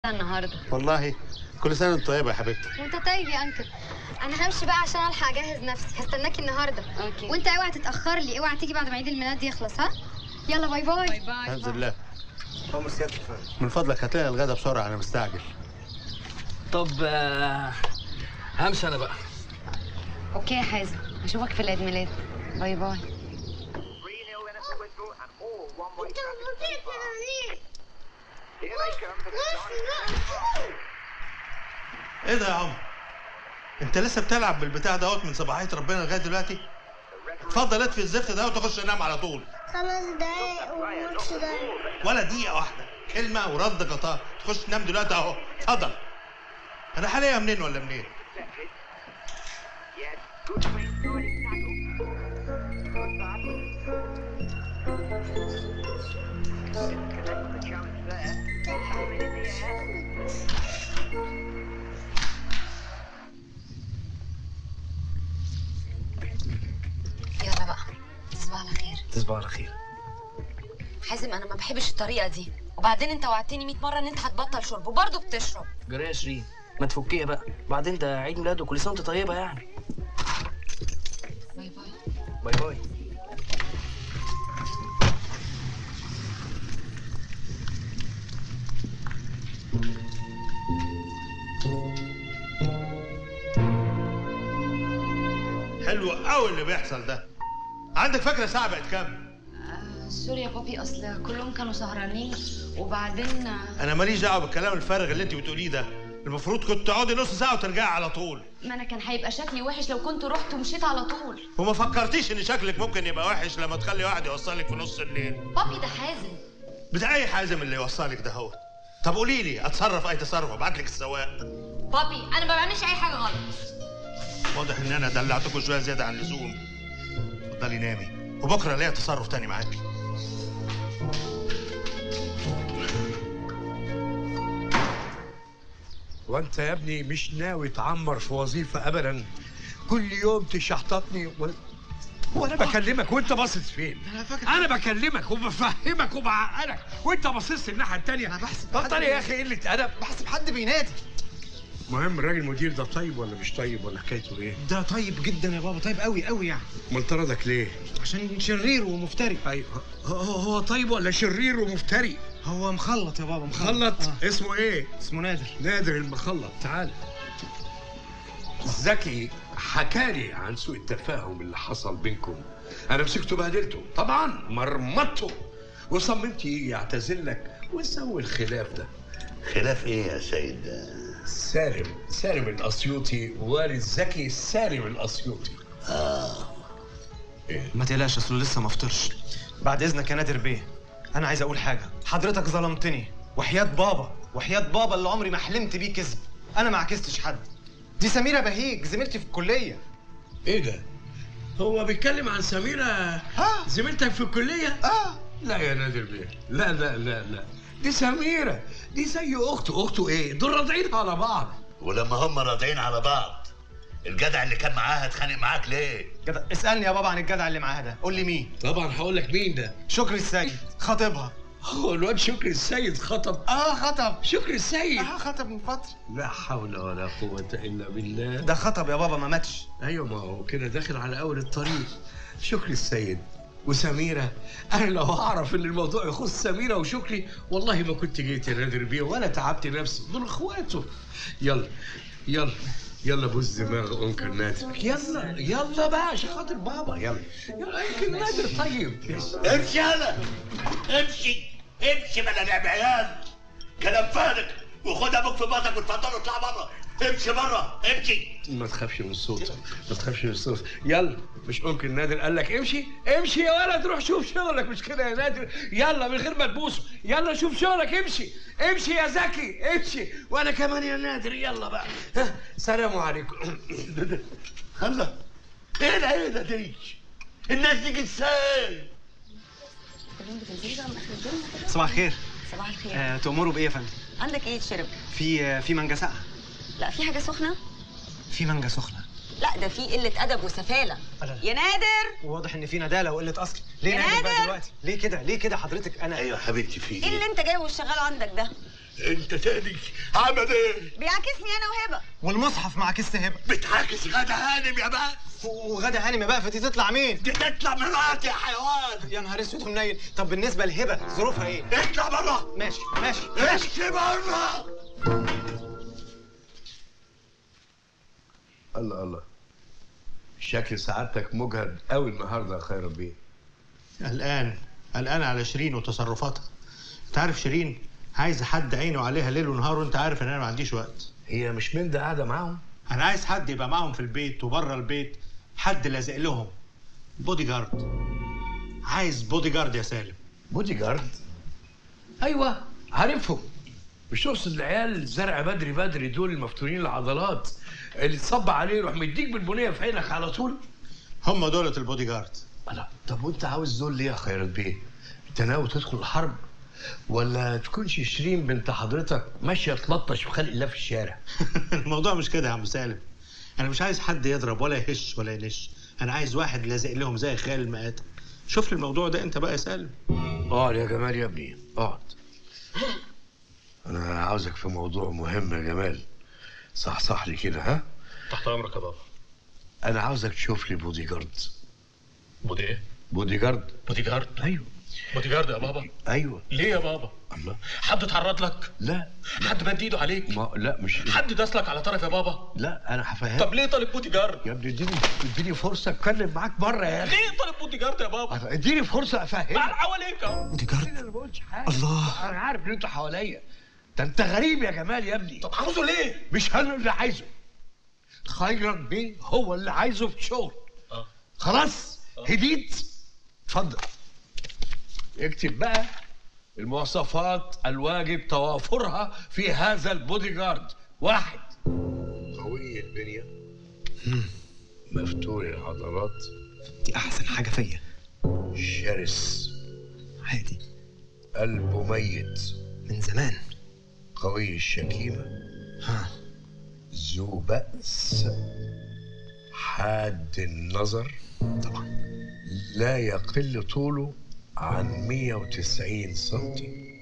النهارده والله كل سنه وانت طيبه يا حبيبتي وانت طيب يا انكل انا همشي بقى عشان الحق اجهز نفسي هستناكي النهارده اوكي وانت اوعى تتاخر لي اوعى تيجي بعد ما عيد الميلاد يخلص ها يلا باي باي باي باي الحمد لله من فضلك هات لنا الغدا بسرعه انا مستعجل طب آه، همشي انا بقى اوكي يا حازم اشوفك في العيد ميلاد باي باي ايه ده يا عمر انت لسه بتلعب بالبتاع دوت من صباحيه ربنا لغايه دلوقتي اتفضل اطفي الزفت ده وتخش تنام على طول خمس دقايق والماتش ده ولا دقيقه واحده كلمه ورد قطار تخش تنام دلوقتي اهو اتفضل انا حاليا منين ولا منين يلا بقى تصبح على خير تصبح على خير حازم انا ما بحبش الطريقه دي وبعدين انت وعدتني 100 مره ان انت هتبطل شرب وبرضه بتشرب جري يا شيرين ما تفكيها بقى بعدين ده عيد ميلاده كل سنه وانت طيبه يعني باي باي باي باي حلو قوي اللي بيحصل ده عندك فكره الساعه بقت كام آه سوري يا بابي اصل كلهم كانوا سهرانين وبعدين آه، انا ماليش دعوه بالكلام الفارغ اللي انت بتقوليه ده المفروض كنت تقعدي نص ساعه وترجعي على طول ما انا كان هيبقى شكلي وحش لو كنت رحت ومشيت على طول وما فكرتيش ان شكلك ممكن يبقى وحش لما تخلي واحد يوصلك في نص الليل بابي ده حازم بتاع اي حازم اللي يوصلك ده هو طب قولي لي اتصرف اي تصرف ابعت لك السواق بابي انا ما بعملش اي حاجه غلط واضح ان انا دلعتكم شويه زياده عن اللزوم اتفضلي نامي وبكره ليا تصرف تاني معاكي وانت يا ابني مش ناوي تعمر في وظيفه ابدا كل يوم تشحططني و... وانا بكلمك وانت باصص فين انا بكلمك وبفهمك وبعقلك وانت باصص الناحيه التانية أنا بحسب بطل حد يا اخي قله ادب بحسب حد بينادي المهم الراجل المدير ده طيب ولا مش طيب ولا حكايته ايه ده طيب جدا يا بابا طيب قوي قوي يعني امال طردك ليه عشان شرير ومفتري ايوه هو, هو طيب ولا شرير ومفتري هو مخلط يا بابا مخلط مخلط آه. اسمه ايه اسمه نادر نادر المخلط تعال زكي حكالي عن سوء التفاهم اللي حصل بينكم انا مسكته بهدلته طبعا مرمطته وصممت يجي يعتذر لك ونسوي الخلاف ده خلاف ايه يا سيد سالم سالم الاسيوطي والد زكي سالم الاسيوطي ما تقلقش اصله لسه ما فطرش بعد اذنك يا نادر بيه انا عايز اقول حاجه حضرتك ظلمتني وحياه بابا وحياه بابا اللي عمري ما حلمت بيه كذب انا ما عكستش حد دي سميره بهيج زميلتي في الكليه ايه ده هو بيتكلم عن سميرة ها زميلتك في الكلية اه لا يا نادر بيه لا لا لا لا دي سميرة دي زي اخته اخته ايه دول راضعين على بعض ولما هم راضعين على بعض الجدع اللي كان معاها اتخانق معاك ليه؟ جدع اسالني يا بابا عن الجدع اللي معاها ده قول لي مين طبعا هقول لك مين ده شكري السيد خطيبها هو الواد شكري السيد خطب اه خطب شكري السيد اه خطب من فتره لا حول ولا قوة إلا بالله ده خطب يا بابا ما ماتش أيوة ما هو كده داخل على أول الطريق شكري السيد وسميرة أنا لو أعرف إن الموضوع يخص سميرة وشكري والله ما كنت جيت يا نادر بيه ولا تعبت نفسي دول إخواته يلا يلا يلا بوز دماغ أنكل نادر يلا يلا بقى عشان خاطر بابا يلا يلا يمكن نادر طيب امشي يلا امشي امشي بلا لعب عيال كلام فارغ وخد ابوك في بطنك واتفضل اطلع بره امشي بره امشي ما تخافش من صوتك ما تخافش من صوتك يلا مش ممكن نادر قال لك امشي امشي يا ولد روح شوف شغلك مش كده يا نادر يلا من غير ما تبوسه يلا شوف شغلك امشي امشي يا زكي امشي وانا كمان يا نادر يلا بقى ها سلام عليكم الله ايه العيله دي؟ الناس دي ازاي؟ صباح الخير صباح الخير آه تأمروا بإيه يا فندم؟ عندك ايه تشرب في آه في مانجا ساقعة لا في حاجه سخنه في مانجا سخنة لا ده في قله ادب وسفاله ألا. يا نادر وواضح إن في ندالة وقلة أصل ليه يا نادر بقى نادر! دلوقتي؟ ليه كده؟ ليه كده حضرتك أنا ايوه حبيبتي في ايه اللي ايه؟ انت جاي وشغال عندك ده انت تاني عمل ايه؟ بيعاكسني انا وهبه والمصحف مع كيس هبه بتعاكس غدا هانم يا بقى وغدا هانم بقى فتي تطلع مين دي تطلع مراتي يا حيوان يا نهار اسود ومنيل طب بالنسبه لهبه ظروفها ايه اطلع بره ماشي ماشي امشي بره الله الله شكل سعادتك مجهد قوي النهارده يا خير بيه قلقان قلقان على شيرين وتصرفاتها انت عارف شيرين عايز حد عينه عليها ليل ونهار وانت عارف ان انا ما عنديش وقت هي مش من ده قاعده معاهم انا عايز حد يبقى معاهم في البيت وبره البيت حد لازق لهم بودي جارد عايز بودي جارد يا سالم بودي جارد ايوه عارفهم مش تقصد العيال الزرع بدري بدري دول المفتونين العضلات اللي تصب عليه يروح مديك بالبنيه في عينك على طول هم دولة البودي جارد لا طب وانت عاوز دول ليه يا خيرت بيه؟ انت ناوي تدخل الحرب ولا تكونش شيرين بنت حضرتك ماشيه تلطش في خلق الله في الشارع الموضوع مش كده يا عم سالم انا مش عايز حد يضرب ولا يهش ولا ينش انا عايز واحد لازق لهم زي خيال المآتة شوف لي الموضوع ده انت بقى يا سالم اقعد يا جمال يا ابني اقعد انا عاوزك في موضوع مهم يا جمال صح صح لي كده ها تحت امرك يا بابا انا عاوزك تشوف لي بودي جارد بودي ايه؟ بودي جارد بودي جارد ايوه بودي جارد يا بابا ايوه ليه يا بابا؟ الله حد اتعرض لك؟ لا حد مد ايده عليك؟ ما لا مش حد داسلك على طرف يا بابا؟ لا انا هفهمك طب ليه طالب بودي جارد؟ يا ابني اديني اديني فرصه اتكلم معاك بره يا اخي ليه طالب بودي جارد يا بابا؟ اديني فرصه افهمك تعال حواليك اهو بودي جارد انا ما بقولش حاجه الله. انا عارف ان انتوا حواليا ده انت غريب يا جمال يا ابني طب عاوزه ليه؟ مش انا اللي عايزه خيرت بيه هو اللي عايزه في الشغل اه خلاص هديت اتفضل اكتب بقى المواصفات الواجب توافرها في هذا البودي جارد واحد قوي البنية مفتول العضلات دي احسن حاجه فيا شرس عادي قلبه ميت من زمان قوي الشكيمة ها ذو بأس حاد النظر طبعا لا يقل طوله عن 190 سنتي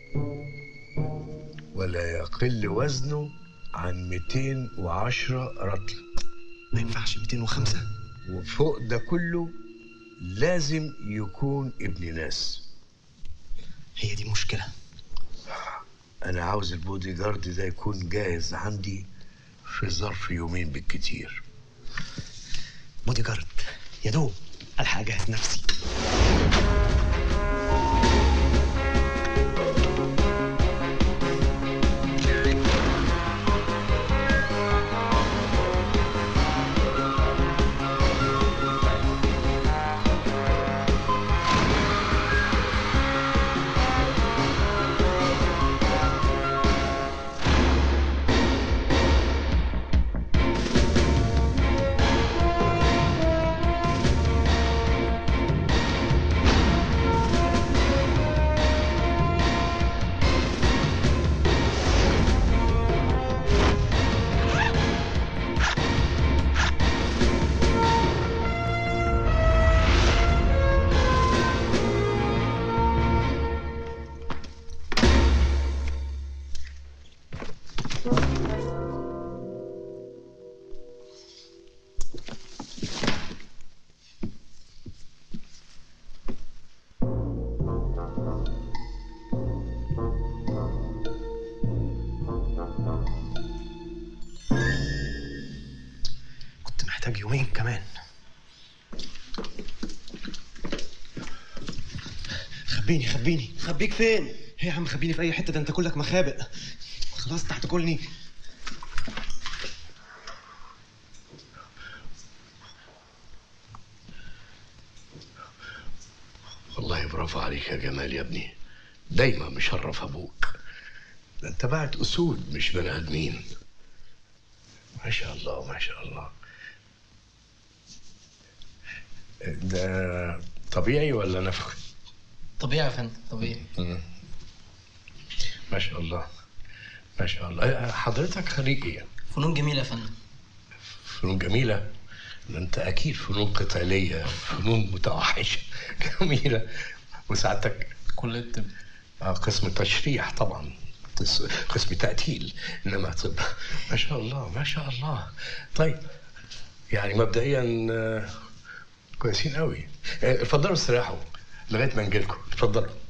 ولا يقل وزنه عن 210 رطل ما ينفعش 205 وفوق ده كله لازم يكون ابن ناس هي دي مشكله انا عاوز البودي جارد ده يكون جاهز عندي في ظرف يومين بالكتير بودي جارد يا دوب الحق اجهز نفسي كنت محتاج يومين كمان خبيني خبيني خبيك فين؟ ايه يا عم خبيني في اي حته ده انت كلك مخابئ خلاص تحت كلني والله برافو عليك يا جمال يا ابني دايما مشرف ابوك ده انت بعت اسود مش بني ادمين ما شاء الله ما شاء الله ده طبيعي ولا نفخ طبيعي يا فندم طبيعي ما شاء الله ما شاء الله حضرتك خريج ايه فنون جميله يا فندم فنون جميلة ده انت اكيد فنون قتالية فنون متوحشة جميلة وسعادتك كليه الطب آه، قسم التشريح طبعا قس- قسم تقتيل انما طب ما شاء الله ما شاء الله طيب يعني مبدئيا آه، كويسين قوي آه، اتفضلوا استريحوا لغايه ما نجيلكم اتفضلوا